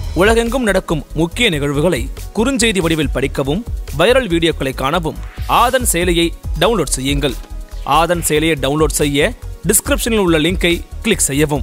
உலகெங்கும் நடக்கும் முக்கிய நிகழ்வுகளை குறுஞ்செய்தி வடிவில் படிக்கவும் வைரல் வீடியோக்களை காணவும் ஆதன் செயலியை டவுன்லோட் செய்யுங்கள் ஆதன் செயலியை டவுன்லோட் செய்ய டிஸ்கிரிப்ஷனில் உள்ள லிங்கை கிளிக் செய்யவும்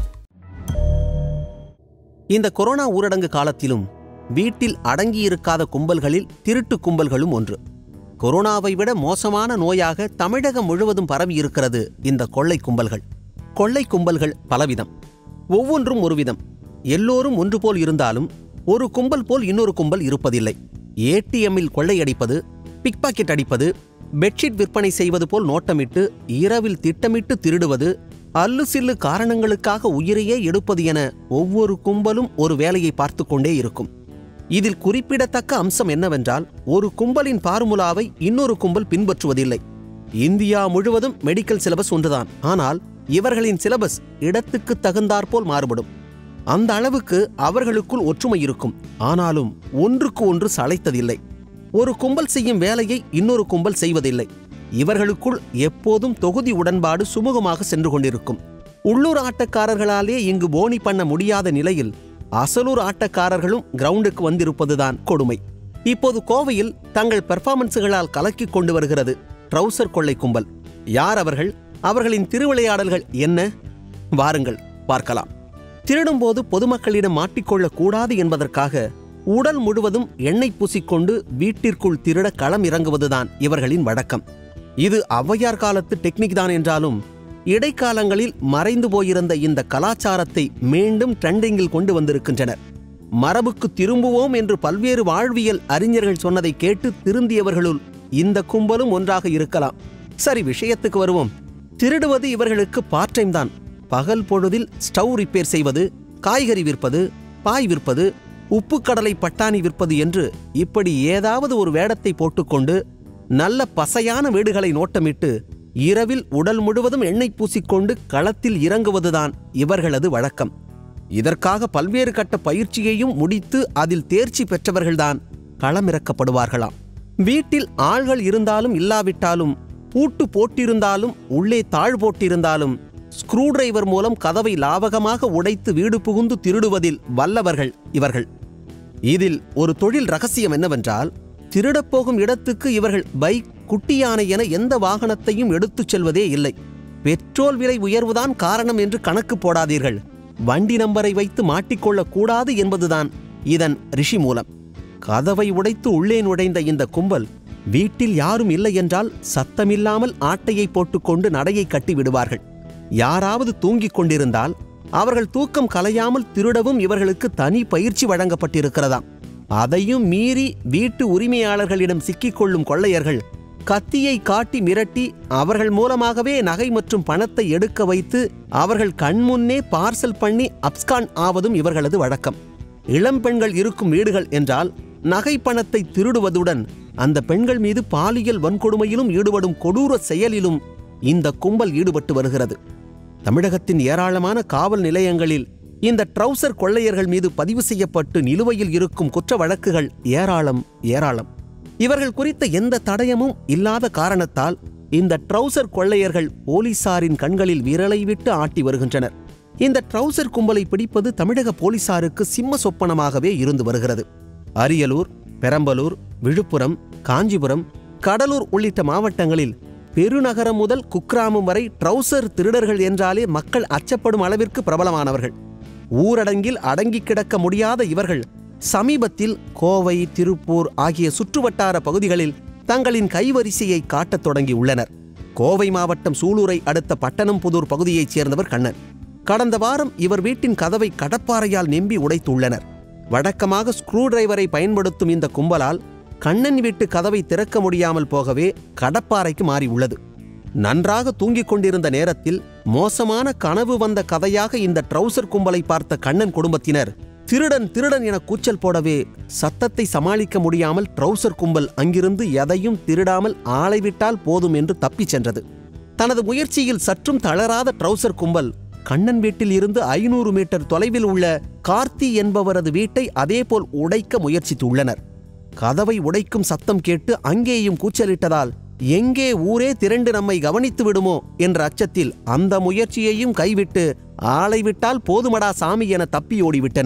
இந்த கொரோனா ஊரடங்கு காலத்திலும் வீட்டில் அடங்கியிருக்காத கும்பல்களில் திருட்டு கும்பல்களும் ஒன்று கொரோனாவை விட மோசமான நோயாக தமிழகம் முழுவதும் பரவி இருக்கிறது இந்த கொள்ளை கும்பல்கள் கொள்ளை கும்பல்கள் பலவிதம் ஒவ்வொன்றும் ஒரு விதம் எல்லோரும் ஒன்று போல் இருந்தாலும் ஒரு கும்பல் போல் இன்னொரு கும்பல் இருப்பதில்லை ஏடிஎம்மில் கொள்ளையடிப்பது பிக்பாக்கெட் அடிப்பது பெட்ஷீட் விற்பனை செய்வது போல் நோட்டமிட்டு இரவில் திட்டமிட்டு திருடுவது அல்லு சில்லு காரணங்களுக்காக உயிரையே எடுப்பது என ஒவ்வொரு கும்பலும் ஒரு வேலையை பார்த்து கொண்டே இருக்கும் இதில் குறிப்பிடத்தக்க அம்சம் என்னவென்றால் ஒரு கும்பலின் பார்முலாவை இன்னொரு கும்பல் பின்பற்றுவதில்லை இந்தியா முழுவதும் மெடிக்கல் சிலபஸ் ஒன்றுதான் ஆனால் இவர்களின் சிலபஸ் இடத்துக்கு தகுந்தாற்போல் மாறுபடும் அந்த அளவுக்கு அவர்களுக்குள் ஒற்றுமை இருக்கும் ஆனாலும் ஒன்றுக்கு ஒன்று சளைத்ததில்லை ஒரு கும்பல் செய்யும் வேலையை இன்னொரு கும்பல் செய்வதில்லை இவர்களுக்குள் எப்போதும் தொகுதி உடன்பாடு சுமூகமாக சென்று கொண்டிருக்கும் உள்ளூர் ஆட்டக்காரர்களாலே இங்கு போனி பண்ண முடியாத நிலையில் அசலூர் ஆட்டக்காரர்களும் கிரவுண்டுக்கு வந்திருப்பதுதான் கொடுமை இப்போது கோவையில் தங்கள் பெர்ஃபார்மன்ஸுகளால் கலக்கிக் கொண்டு வருகிறது ட்ரவுசர் கொள்ளை கும்பல் யார் அவர்கள் அவர்களின் திருவிளையாடல்கள் என்ன வாருங்கள் பார்க்கலாம் திருடும்போது பொதுமக்களிடம் மாட்டிக்கொள்ளக் கூடாது என்பதற்காக உடல் முழுவதும் எண்ணெய் பூசிக்கொண்டு வீட்டிற்குள் திருட களம் இறங்குவதுதான் இவர்களின் வழக்கம் இது ஔவையார் காலத்து டெக்னிக் தான் என்றாலும் இடைக்காலங்களில் மறைந்து போயிருந்த இந்த கலாச்சாரத்தை மீண்டும் ட்ரெண்டிங்கில் கொண்டு வந்திருக்கின்றனர் மரபுக்கு திரும்புவோம் என்று பல்வேறு வாழ்வியல் அறிஞர்கள் சொன்னதை கேட்டு திருந்தியவர்களுள் இந்த கும்பலும் ஒன்றாக இருக்கலாம் சரி விஷயத்துக்கு வருவோம் திருடுவது இவர்களுக்கு பார்ட் டைம் தான் பகல் பொழுதில் ஸ்டவ் ரிப்பேர் செய்வது காய்கறி விற்பது பாய் விற்பது உப்பு கடலை பட்டாணி விற்பது என்று இப்படி ஏதாவது ஒரு வேடத்தை போட்டுக்கொண்டு நல்ல பசையான வீடுகளை நோட்டமிட்டு இரவில் உடல் முழுவதும் எண்ணெய் பூசிக்கொண்டு களத்தில் இறங்குவதுதான் இவர்களது வழக்கம் இதற்காக பல்வேறு கட்ட பயிற்சியையும் முடித்து அதில் தேர்ச்சி பெற்றவர்கள்தான் களமிறக்கப்படுவார்களாம் வீட்டில் ஆள்கள் இருந்தாலும் இல்லாவிட்டாலும் பூட்டு போட்டிருந்தாலும் உள்ளே தாழ் போட்டிருந்தாலும் ஸ்க்ரூ டிரைவர் மூலம் கதவை லாவகமாக உடைத்து வீடு புகுந்து திருடுவதில் வல்லவர்கள் இவர்கள் இதில் ஒரு தொழில் ரகசியம் என்னவென்றால் திருடப் போகும் இடத்துக்கு இவர்கள் பைக் குட்டி யானை என எந்த வாகனத்தையும் எடுத்துச் செல்வதே இல்லை பெட்ரோல் விலை உயர்வுதான் காரணம் என்று கணக்கு போடாதீர்கள் வண்டி நம்பரை வைத்து மாட்டிக்கொள்ளக் கூடாது என்பதுதான் இதன் ரிஷி மூலம் கதவை உடைத்து உள்ளே நுழைந்த இந்த கும்பல் வீட்டில் யாரும் இல்லை என்றால் சத்தமில்லாமல் ஆட்டையை போட்டுக்கொண்டு நடையை கட்டி விடுவார்கள் யாராவது தூங்கிக் கொண்டிருந்தால் அவர்கள் தூக்கம் கலையாமல் திருடவும் இவர்களுக்கு தனி பயிற்சி வழங்கப்பட்டிருக்கிறதாம் அதையும் மீறி வீட்டு உரிமையாளர்களிடம் சிக்கிக்கொள்ளும் கொள்ளையர்கள் கத்தியை காட்டி மிரட்டி அவர்கள் மூலமாகவே நகை மற்றும் பணத்தை எடுக்க வைத்து அவர்கள் கண்முன்னே பார்சல் பண்ணி அப்ஸ்கான் ஆவதும் இவர்களது வழக்கம் இளம் பெண்கள் இருக்கும் வீடுகள் என்றால் நகை பணத்தை திருடுவதுடன் அந்த பெண்கள் மீது பாலியல் வன்கொடுமையிலும் ஈடுபடும் கொடூர செயலிலும் இந்த கும்பல் ஈடுபட்டு வருகிறது தமிழகத்தின் ஏராளமான காவல் நிலையங்களில் இந்த ட்ரவுசர் கொள்ளையர்கள் மீது பதிவு செய்யப்பட்டு நிலுவையில் இருக்கும் குற்ற வழக்குகள் ஏராளம் ஏராளம் இவர்கள் குறித்த எந்த தடயமும் இல்லாத காரணத்தால் இந்த ட்ரவுசர் கொள்ளையர்கள் போலீசாரின் கண்களில் விரலை விட்டு ஆட்டி வருகின்றனர் இந்த ட்ரவுசர் கும்பலை பிடிப்பது தமிழக போலீசாருக்கு சிம்ம சொப்பனமாகவே இருந்து வருகிறது அரியலூர் பெரம்பலூர் விழுப்புரம் காஞ்சிபுரம் கடலூர் உள்ளிட்ட மாவட்டங்களில் பெருநகரம் முதல் குக்கிராமம் வரை ட்ரவுசர் திருடர்கள் என்றாலே மக்கள் அச்சப்படும் அளவிற்கு பிரபலமானவர்கள் ஊரடங்கில் அடங்கி கிடக்க முடியாத இவர்கள் சமீபத்தில் கோவை திருப்பூர் ஆகிய சுற்றுவட்டார பகுதிகளில் தங்களின் கைவரிசையை காட்டத் தொடங்கியுள்ளனர் கோவை மாவட்டம் சூலூரை அடுத்த பட்டணம்புதூர் பகுதியைச் சேர்ந்தவர் கண்ணன் கடந்த வாரம் இவர் வீட்டின் கதவை கடப்பாறையால் நெம்பி உடைத்துள்ளனர் வழக்கமாக ஸ்க்ரூ டிரைவரை பயன்படுத்தும் இந்த கும்பலால் கண்ணன் வீட்டு கதவை திறக்க முடியாமல் போகவே கடப்பாறைக்கு மாறி உள்ளது நன்றாக தூங்கிக் கொண்டிருந்த நேரத்தில் மோசமான கனவு வந்த கதையாக இந்த ட்ரவுசர் கும்பலை பார்த்த கண்ணன் குடும்பத்தினர் திருடன் திருடன் என கூச்சல் போடவே சத்தத்தை சமாளிக்க முடியாமல் ட்ரவுசர் கும்பல் அங்கிருந்து எதையும் திருடாமல் ஆளை விட்டால் போதும் என்று தப்பிச் சென்றது தனது முயற்சியில் சற்றும் தளராத ட்ரவுசர் கும்பல் கண்ணன் வீட்டில் இருந்து ஐநூறு மீட்டர் தொலைவில் உள்ள கார்த்தி என்பவரது வீட்டை அதேபோல் உடைக்க முயற்சித்துள்ளனர் கதவை உடைக்கும் சத்தம் கேட்டு அங்கேயும் கூச்சலிட்டதால் எங்கே ஊரே திரண்டு நம்மை கவனித்து விடுமோ என்ற அச்சத்தில் அந்த முயற்சியையும் கைவிட்டு ஆளை விட்டால் போதுமடா சாமி என தப்பி ஓடிவிட்டனர்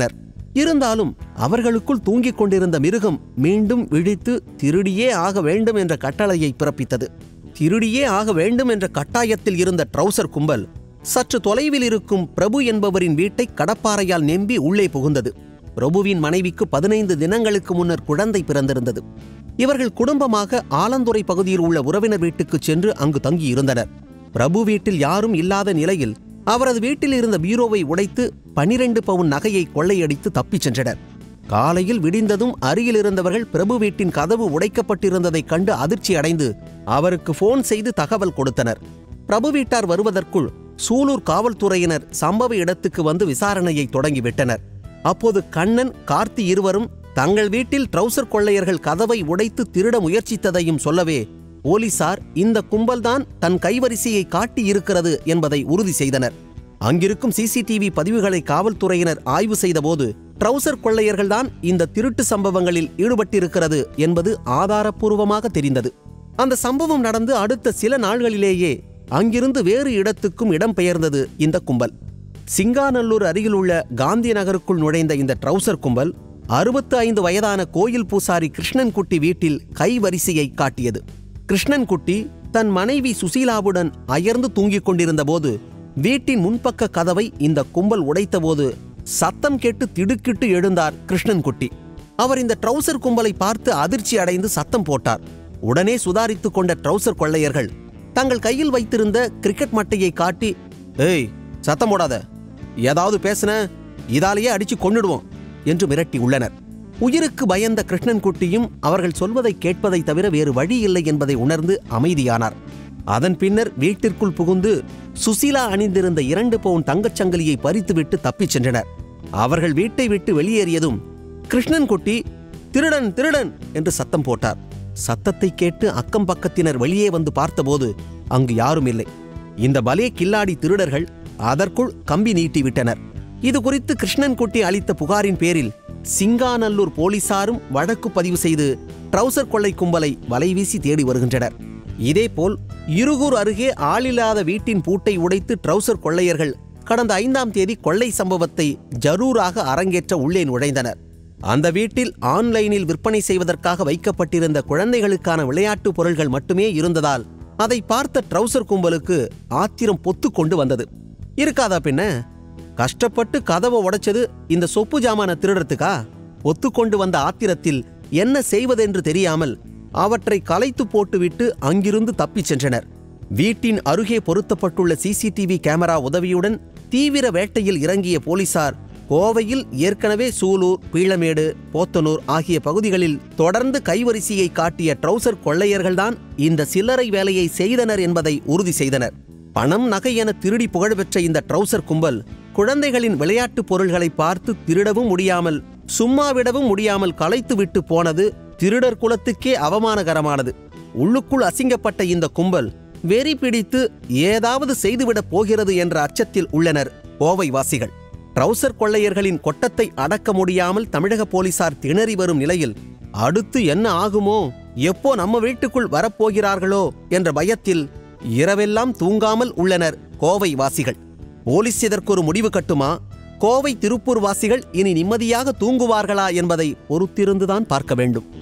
இருந்தாலும் அவர்களுக்குள் தூங்கிக் கொண்டிருந்த மிருகம் மீண்டும் விழித்து திருடியே ஆக வேண்டும் என்ற கட்டளையை பிறப்பித்தது திருடியே ஆக வேண்டும் என்ற கட்டாயத்தில் இருந்த ட்ரௌசர் கும்பல் சற்று தொலைவில் இருக்கும் பிரபு என்பவரின் வீட்டை கடப்பாறையால் நெம்பி உள்ளே புகுந்தது பிரபுவின் மனைவிக்கு பதினைந்து தினங்களுக்கு முன்னர் குழந்தை பிறந்திருந்தது இவர்கள் குடும்பமாக ஆலந்துறை பகுதியில் உள்ள உறவினர் வீட்டுக்கு சென்று அங்கு தங்கியிருந்தனர் பிரபு வீட்டில் யாரும் இல்லாத நிலையில் அவரது வீட்டில் இருந்த பீரோவை உடைத்து பனிரெண்டு பவுன் நகையை கொள்ளையடித்து தப்பிச் சென்றனர் காலையில் விடிந்ததும் அருகில் இருந்தவர்கள் பிரபு வீட்டின் கதவு உடைக்கப்பட்டிருந்ததைக் கண்டு அதிர்ச்சி அடைந்து அவருக்கு போன் செய்து தகவல் கொடுத்தனர் பிரபு வீட்டார் வருவதற்குள் சூலூர் காவல்துறையினர் சம்பவ இடத்துக்கு வந்து விசாரணையை தொடங்கிவிட்டனர் அப்போது கண்ணன் கார்த்தி இருவரும் தங்கள் வீட்டில் ட்ரௌசர் கொள்ளையர்கள் கதவை உடைத்து திருட முயற்சித்ததையும் சொல்லவே போலீசார் இந்த கும்பல்தான் தன் கைவரிசையை காட்டி இருக்கிறது என்பதை உறுதி செய்தனர் அங்கிருக்கும் சிசிடிவி பதிவுகளை காவல்துறையினர் ஆய்வு செய்தபோது ட்ரௌசர் கொள்ளையர்கள்தான் இந்த திருட்டு சம்பவங்களில் ஈடுபட்டிருக்கிறது என்பது ஆதாரப்பூர்வமாக தெரிந்தது அந்த சம்பவம் நடந்து அடுத்த சில நாள்களிலேயே அங்கிருந்து வேறு இடத்துக்கும் இடம்பெயர்ந்தது இந்த கும்பல் சிங்காநல்லூர் அருகிலுள்ள காந்தி நகருக்குள் நுழைந்த இந்த ட்ரௌசர் கும்பல் அறுபத்து ஐந்து வயதான கோயில் பூசாரி கிருஷ்ணன்குட்டி வீட்டில் கைவரிசையை காட்டியது கிருஷ்ணன்குட்டி தன் மனைவி சுசீலாவுடன் அயர்ந்து தூங்கிக் கொண்டிருந்தபோது வீட்டின் முன்பக்க கதவை இந்த கும்பல் உடைத்தபோது சத்தம் கேட்டு திடுக்கிட்டு எழுந்தார் கிருஷ்ணன்குட்டி அவர் இந்த ட்ரௌசர் கும்பலை பார்த்து அதிர்ச்சி அடைந்து சத்தம் போட்டார் உடனே சுதாரித்துக் கொண்ட ட்ரௌசர் கொள்ளையர்கள் தங்கள் கையில் வைத்திருந்த கிரிக்கெட் மட்டையை காட்டி ஏய் சத்தம் போடாத ஏதாவது பேசுன இதாலேயே அடிச்சு கொன்னுடுவோம் என்று மிரட்டி உள்ளனர் உயிருக்கு பயந்த கிருஷ்ணன்குட்டியும் அவர்கள் சொல்வதை கேட்பதை தவிர வேறு வழி இல்லை என்பதை உணர்ந்து அமைதியானார் அதன் பின்னர் வீட்டிற்குள் புகுந்து சுசீலா அணிந்திருந்த இரண்டு பவுன் தங்கச் சங்கிலியை பறித்துவிட்டு தப்பிச் சென்றனர் அவர்கள் வீட்டை விட்டு வெளியேறியதும் கிருஷ்ணன்குட்டி திருடன் திருடன் என்று சத்தம் போட்டார் சத்தத்தை கேட்டு அக்கம் பக்கத்தினர் வெளியே வந்து பார்த்தபோது அங்கு யாரும் இல்லை இந்த பலே கில்லாடி திருடர்கள் அதற்குள் கம்பி நீட்டிவிட்டனர் இது குறித்து கிருஷ்ணன்குட்டி அளித்த புகாரின் பேரில் சிங்காநல்லூர் போலீசாரும் வழக்கு பதிவு செய்து ட்ரௌசர் கொள்ளை கும்பலை வலைவீசி தேடி வருகின்றனர் இதேபோல் இருகூர் அருகே ஆளில்லாத வீட்டின் பூட்டை உடைத்து ட்ரௌசர் கொள்ளையர்கள் கடந்த ஐந்தாம் தேதி கொள்ளை சம்பவத்தை ஜரூராக அரங்கேற்ற உள்ளே நுழைந்தனர் அந்த வீட்டில் ஆன்லைனில் விற்பனை செய்வதற்காக வைக்கப்பட்டிருந்த குழந்தைகளுக்கான விளையாட்டுப் பொருள்கள் மட்டுமே இருந்ததால் அதை பார்த்த ட்ரௌசர் கும்பலுக்கு ஆத்திரம் பொத்து கொண்டு வந்தது இருக்காதா பின்ன கஷ்டப்பட்டு கதவை உடைச்சது இந்த சொப்பு ஜாமான திருடறதுக்கா ஒத்துக்கொண்டு வந்த ஆத்திரத்தில் என்ன செய்வதென்று தெரியாமல் அவற்றை கலைத்து போட்டுவிட்டு அங்கிருந்து தப்பிச் சென்றனர் வீட்டின் அருகே பொருத்தப்பட்டுள்ள சிசிடிவி கேமரா உதவியுடன் தீவிர வேட்டையில் இறங்கிய போலீசார் கோவையில் ஏற்கனவே சூலூர் பீளமேடு போத்தனூர் ஆகிய பகுதிகளில் தொடர்ந்து கைவரிசையை காட்டிய ட்ரௌசர் கொள்ளையர்கள்தான் இந்த சில்லறை வேலையை செய்தனர் என்பதை உறுதி செய்தனர் பணம் நகை என திருடி புகழ்பெற்ற இந்த ட்ரௌசர் கும்பல் குழந்தைகளின் விளையாட்டுப் பொருள்களை பார்த்து திருடவும் முடியாமல் சும்மாவிடவும் முடியாமல் களைத்து விட்டு போனது திருடர் குலத்துக்கே அவமானகரமானது உள்ளுக்குள் அசிங்கப்பட்ட இந்த கும்பல் வெறி பிடித்து ஏதாவது செய்துவிடப் போகிறது என்ற அச்சத்தில் உள்ளனர் கோவை வாசிகள் ட்ரௌசர் கொள்ளையர்களின் கொட்டத்தை அடக்க முடியாமல் தமிழக போலீசார் திணறி வரும் நிலையில் அடுத்து என்ன ஆகுமோ எப்போ நம்ம வீட்டுக்குள் வரப்போகிறார்களோ என்ற பயத்தில் இரவெல்லாம் தூங்காமல் உள்ளனர் கோவை வாசிகள் போலீஸ் இதற்கு ஒரு முடிவு கட்டுமா கோவை திருப்பூர் வாசிகள் இனி நிம்மதியாக தூங்குவார்களா என்பதை பொறுத்திருந்துதான் பார்க்க வேண்டும்